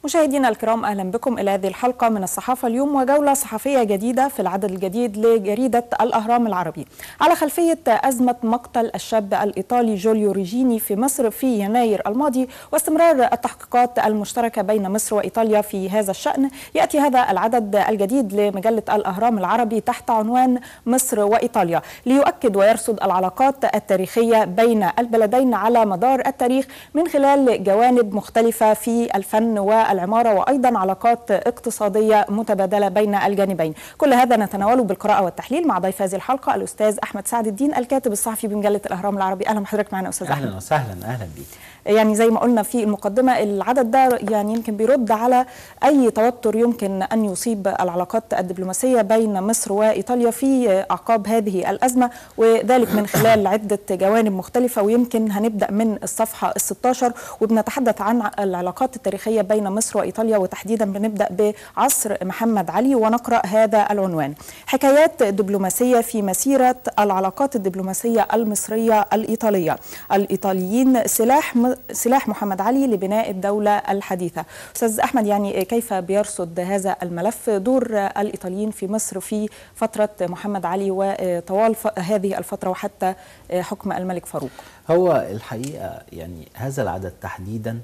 مشاهدينا الكرام اهلا بكم الى هذه الحلقه من الصحافه اليوم وجوله صحفيه جديده في العدد الجديد لجريده الاهرام العربي على خلفيه ازمه مقتل الشاب الايطالي جوليو ريجيني في مصر في يناير الماضي واستمرار التحقيقات المشتركه بين مصر وايطاليا في هذا الشان ياتي هذا العدد الجديد لمجله الاهرام العربي تحت عنوان مصر وايطاليا ليؤكد ويرصد العلاقات التاريخيه بين البلدين على مدار التاريخ من خلال جوانب مختلفه في الفن والعمارة وأيضا علاقات اقتصادية متبادلة بين الجانبين كل هذا نتناوله بالقراءة والتحليل مع ضيف هذه الحلقة الأستاذ أحمد سعد الدين الكاتب الصحفي بمجلة الأهرام العربي أهلا بحضرتك معنا أستاذ أحمد أهلا وسهلا أهلا بيك يعني زي ما قلنا في المقدمة العدد ده يعني يمكن بيرد على أي توتر يمكن أن يصيب العلاقات الدبلوماسية بين مصر وإيطاليا في أعقاب هذه الأزمة وذلك من خلال عدة جوانب مختلفة ويمكن هنبدأ من الصفحة الستاشر وبنتحدث عن العلاقات التاريخية بين مصر وإيطاليا وتحديدا بنبدأ بعصر محمد علي ونقرأ هذا العنوان حكايات دبلوماسية في مسيرة العلاقات الدبلوماسية المصرية الإيطالية الإيطاليين سلاح سلاح محمد علي لبناء الدولة الحديثة أستاذ أحمد يعني كيف بيرصد هذا الملف دور الإيطاليين في مصر في فترة محمد علي وطوال هذه الفترة وحتى حكم الملك فاروق هو الحقيقة يعني هذا العدد تحديدا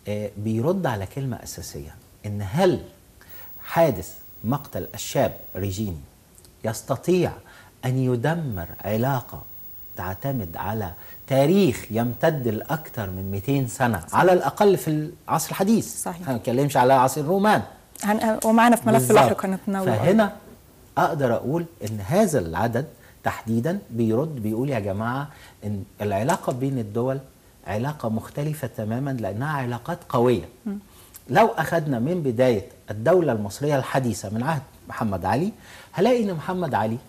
بيرد على كلمة أساسية إن هل حادث مقتل الشاب ريجيني يستطيع أن يدمر علاقة تعتمد على تاريخ يمتد لأكثر من 200 سنة صحيح. على الأقل في العصر الحديث صحيح. ما نتكلمش على عصر الرومان ومعنا في ملف لاحق هنتناول فهنا أقدر أقول إن هذا العدد تحديدا بيرد بيقول يا جماعة إن العلاقة بين الدول علاقة مختلفة تماما لأنها علاقات قوية م. لو أخذنا من بداية الدولة المصرية الحديثة من عهد محمد علي هلاقي إن محمد علي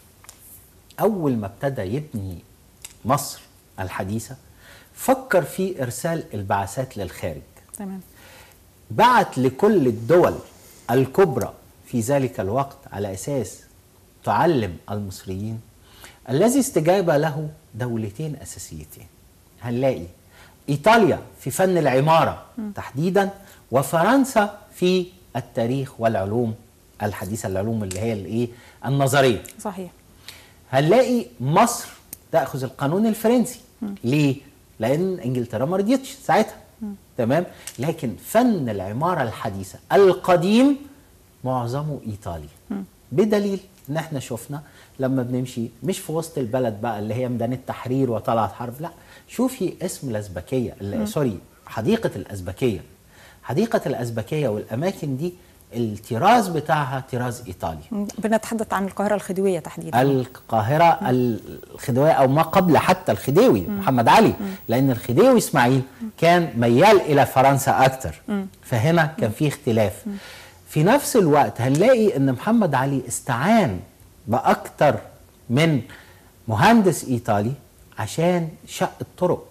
أول ما ابتدى يبني مصر الحديثة فكر في إرسال البعثات للخارج تمام بعت لكل الدول الكبرى في ذلك الوقت على أساس تعلم المصريين الذي استجاب له دولتين أساسيتين هنلاقي إيطاليا في فن العمارة م. تحديدا وفرنسا في التاريخ والعلوم الحديثة العلوم اللي هي الايه النظرية صحيح هنلاقي مصر تاخذ القانون الفرنسي م. ليه لان انجلترا ما رضيتش ساعتها م. تمام لكن فن العماره الحديثه القديم معظمه ايطالي م. بدليل ان احنا شفنا لما بنمشي مش في وسط البلد بقى اللي هي ميدان التحرير وطلعت حرب لا شوفي اسم الازبكيه سوري حديقه الازبكيه حديقه الازبكيه والاماكن دي الطراز بتاعها طراز ايطالي بنتحدث عن القاهره الخديويه تحديدا القاهره م. الخديويه او ما قبل حتى الخديوي م. محمد علي م. لان الخديوي اسماعيل كان ميال الى فرنسا اكثر فهنا كان في اختلاف في نفس الوقت هنلاقي ان محمد علي استعان باكثر من مهندس ايطالي عشان شق الطرق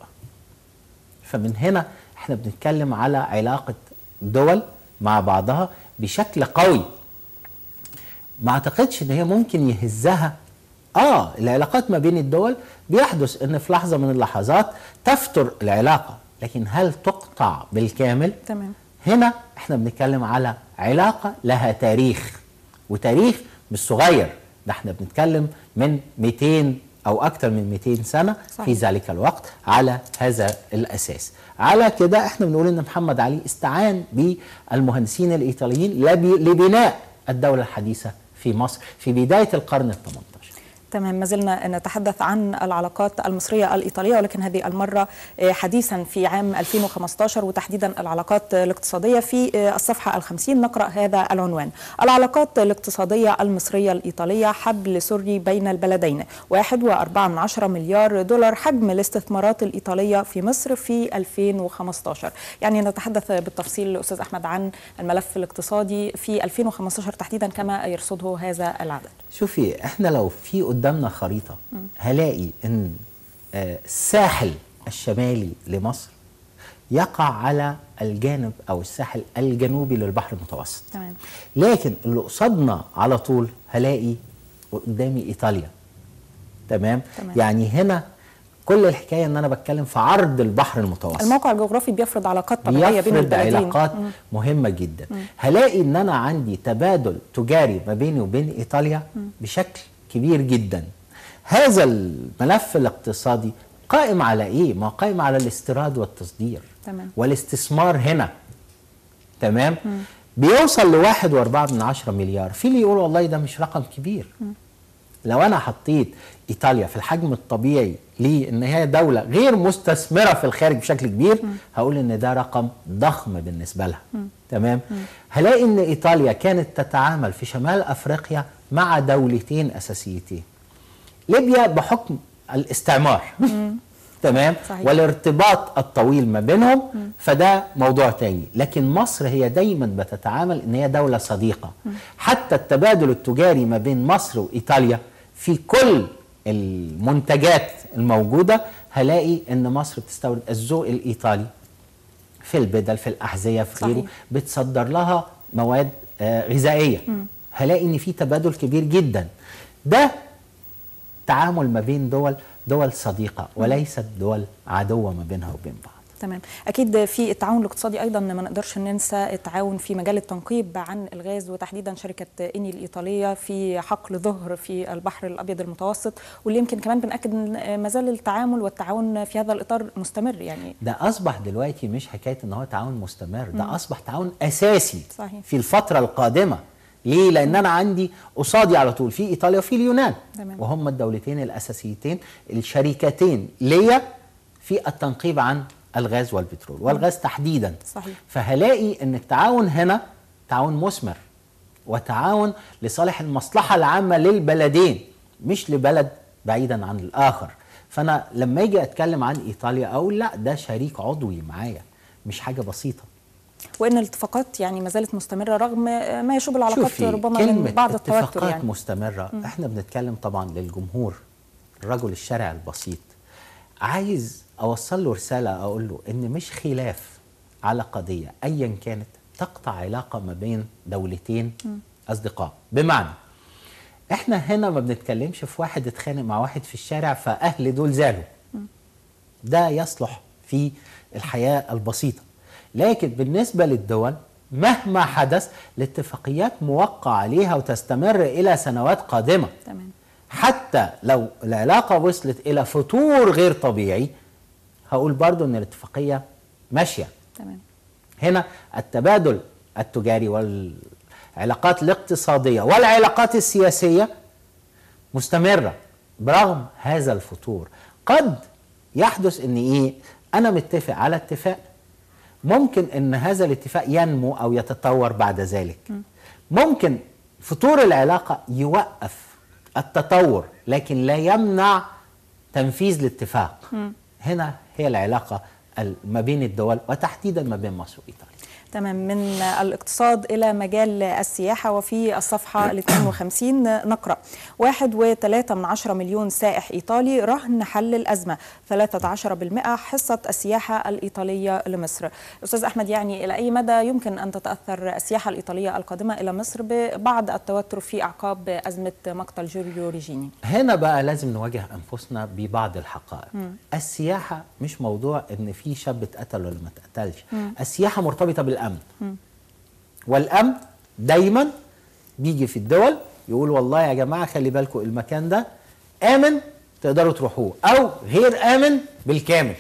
فمن هنا احنا بنتكلم على علاقه دول مع بعضها بشكل قوي ما اعتقدش ان هي ممكن يهزها اه العلاقات ما بين الدول بيحدث ان في لحظه من اللحظات تفتر العلاقه لكن هل تقطع بالكامل تمام هنا احنا بنتكلم على علاقه لها تاريخ وتاريخ مش صغير ده احنا بنتكلم من 200 او اكثر من 200 سنه صحيح. في ذلك الوقت على هذا الاساس على كده احنا بنقول ان محمد علي استعان بالمهندسين الايطاليين لبناء الدوله الحديثه في مصر في بدايه القرن ال 18 تمام ما زلنا نتحدث عن العلاقات المصرية الإيطالية ولكن هذه المرة حديثا في عام 2015 وتحديدا العلاقات الاقتصادية في الصفحة الخمسين نقرأ هذا العنوان العلاقات الاقتصادية المصرية الإيطالية حبل سري بين البلدين واحد وأربعة من عشرة مليار دولار حجم الاستثمارات الإيطالية في مصر في 2015 يعني نتحدث بالتفصيل أستاذ أحمد عن الملف الاقتصادي في 2015 تحديدا كما يرصده هذا العدد شوفي احنا لو في قدامنا خريطة هلاقي ان الساحل الشمالي لمصر يقع على الجانب او الساحل الجنوبي للبحر المتوسط تمام. لكن اللي قصادنا على طول هلاقي قدامي ايطاليا تمام؟, تمام. يعني هنا كل الحكايه ان انا بتكلم في عرض البحر المتوسط الموقع الجغرافي بيفرض علاقات طبيعيه بين بيفرض البلدين علاقات مهمه جدا هلاقي ان انا عندي تبادل تجاري ما بيني وبين ايطاليا بشكل كبير جدا هذا الملف الاقتصادي قائم على ايه ما هو قائم على الاستيراد والتصدير تمام. والاستثمار هنا تمام بيوصل لواحد واربعة من عشرة مليار في اللي يقول والله ده مش رقم كبير لو انا حطيت ايطاليا في الحجم الطبيعي ليه ان هي دوله غير مستثمره في الخارج بشكل كبير هقول ان ده رقم ضخم بالنسبه لها تمام هلاقي ان ايطاليا كانت تتعامل في شمال افريقيا مع دولتين اساسيتين ليبيا بحكم الاستعمار تمام صحيح. والارتباط الطويل ما بينهم فده موضوع تاني لكن مصر هي دايما بتتعامل ان هي دولة صديقة حتى التبادل التجاري ما بين مصر وايطاليا في كل المنتجات الموجودة هلاقي ان مصر بتستورد الذوق الايطالي في البدل في الاحذية في غيره صحيح. بتصدر لها مواد آه، غذائية هلاقي ان في تبادل كبير جدا ده تعامل ما بين دول دول صديقة وليست دول عدوة ما بينها وبين بعض تمام اكيد في التعاون الاقتصادي ايضا ما نقدرش ننسى التعاون في مجال التنقيب عن الغاز وتحديدا شركه اني الايطاليه في حقل ظهر في البحر الابيض المتوسط واللي يمكن كمان بناكد ان ما زال التعامل والتعاون في هذا الاطار مستمر يعني ده أصبح دلوقتي مش حكاية إن هو تعاون مستمر ده أصبح تعاون أساسي صحيح. في الفترة القادمة ليه؟ لأن أنا عندي قصادي على طول في إيطاليا وفي اليونان تمام. وهم الدولتين الأساسيتين الشركتين ليا في التنقيب عن الغاز والبترول والغاز تحديدا صحيح. فهلاقي ان التعاون هنا تعاون مثمر وتعاون لصالح المصلحة العامة للبلدين مش لبلد بعيدا عن الآخر فأنا لما أجي أتكلم عن إيطاليا أقول لا ده شريك عضوي معايا مش حاجة بسيطة وان الاتفاقات يعني ما زالت مستمره رغم ما يشوب العلاقات شوفي ربما كلمة من بعض التوتر اتفاقات يعني مستمرة احنا بنتكلم طبعا للجمهور الرجل الشارع البسيط عايز اوصل له رسالة اقول له ان مش خلاف على قضية ايا كانت تقطع علاقة ما بين دولتين اصدقاء بمعنى احنا هنا ما بنتكلمش في واحد اتخانق مع واحد في الشارع فاهل دول زعلوا ده يصلح في الحياة البسيطة لكن بالنسبة للدول مهما حدث الاتفاقيات موقع عليها وتستمر إلى سنوات قادمة تمام حتى لو العلاقة وصلت إلى فتور غير طبيعي هقول برضو أن الاتفاقية ماشية تمام هنا التبادل التجاري والعلاقات الاقتصادية والعلاقات السياسية مستمرة برغم هذا الفتور قد يحدث ان ايه انا متفق على اتفاق ممكن ان هذا الاتفاق ينمو او يتطور بعد ذلك ممكن فتور العلاقة يوقف التطور لكن لا يمنع تنفيذ الاتفاق هنا هي العلاقة ال- ما بين الدول وتحديدا ما بين مصر وايطاليا تمام من الاقتصاد إلى مجال السياحة وفي الصفحة ال 52 نقرأ واحد وثلاثة من عشرة مليون سائح إيطالي رهن حل الأزمة 13% حصة السياحة الإيطالية لمصر أستاذ أحمد يعني إلى أي مدى يمكن أن تتأثر السياحة الإيطالية القادمة إلى مصر ببعض التوتر في أعقاب أزمة مقتل جوليو ريجيني هنا بقى لازم نواجه انفسنا ببعض الحقائق السياحه مش موضوع ان في شاب اتقتل ولا ما اتقتلش السياحه مرتبطه بالامن والامن دايما بيجي في الدول يقول والله يا جماعه خلي بالكم المكان ده امن تقدروا تروحوه او غير امن بالكامل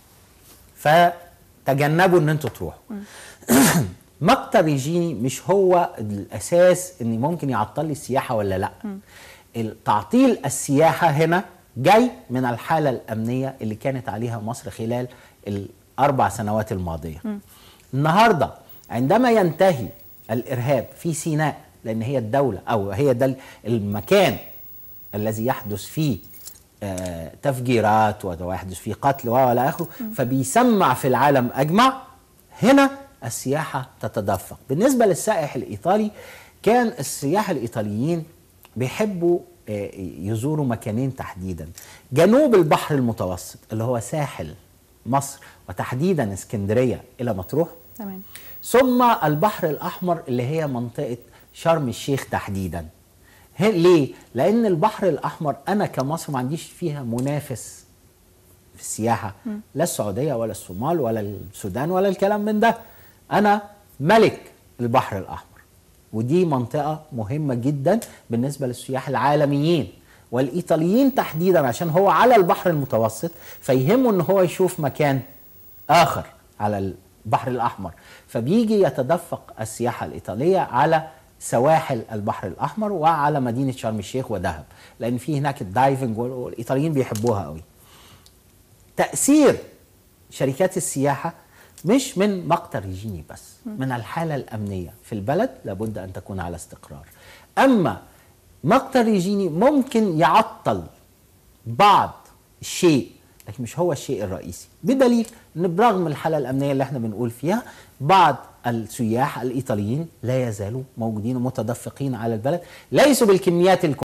فتجنبوا ان انتوا تروحوا مقتل ريجيني مش هو الاساس ان ممكن يعطل لي السياحه ولا لا تعطيل السياحه هنا جاي من الحاله الامنيه اللي كانت عليها مصر خلال الاربع سنوات الماضيه النهارده عندما ينتهي الارهاب في سيناء لان هي الدوله او هي ده المكان الذي يحدث فيه آه، تفجيرات ويحدث فيه قتل والى اخره فبيسمع في العالم اجمع هنا السياحه تتدفق بالنسبه للسائح الايطالي كان السياح الايطاليين بيحبوا آه، يزوروا مكانين تحديدا جنوب البحر المتوسط اللي هو ساحل مصر وتحديدا اسكندريه الى مطروح تمام ثم البحر الأحمر اللي هي منطقة شرم الشيخ تحديدا هي- ليه؟ لأن البحر الأحمر أنا كمصر ما عنديش فيها منافس في السياحه لا السعوديه ولا الصومال ولا السودان ولا الكلام من ده انا ملك البحر الاحمر ودي منطقه مهمه جدا بالنسبه للسياح العالميين والايطاليين تحديدا عشان هو على البحر المتوسط فيهمه ان هو يشوف مكان اخر على البحر الاحمر فبيجي يتدفق السياحه الايطاليه على سواحل البحر الاحمر وعلى مدينه شرم الشيخ ودهب لان في هناك الدايفنج والايطاليين بيحبوها قوي تاثير شركات السياحه مش من مقتل ريجيني بس من الحاله الامنيه في البلد لابد ان تكون على استقرار اما مقتل ريجيني ممكن يعطل بعض الشيء لكن مش هو الشيء الرئيسي بدليل ان برغم الحاله الامنيه اللي احنا بنقول فيها بعض السياح الايطاليين لا يزالوا موجودين ومتدفقين على البلد ليسوا بالكميات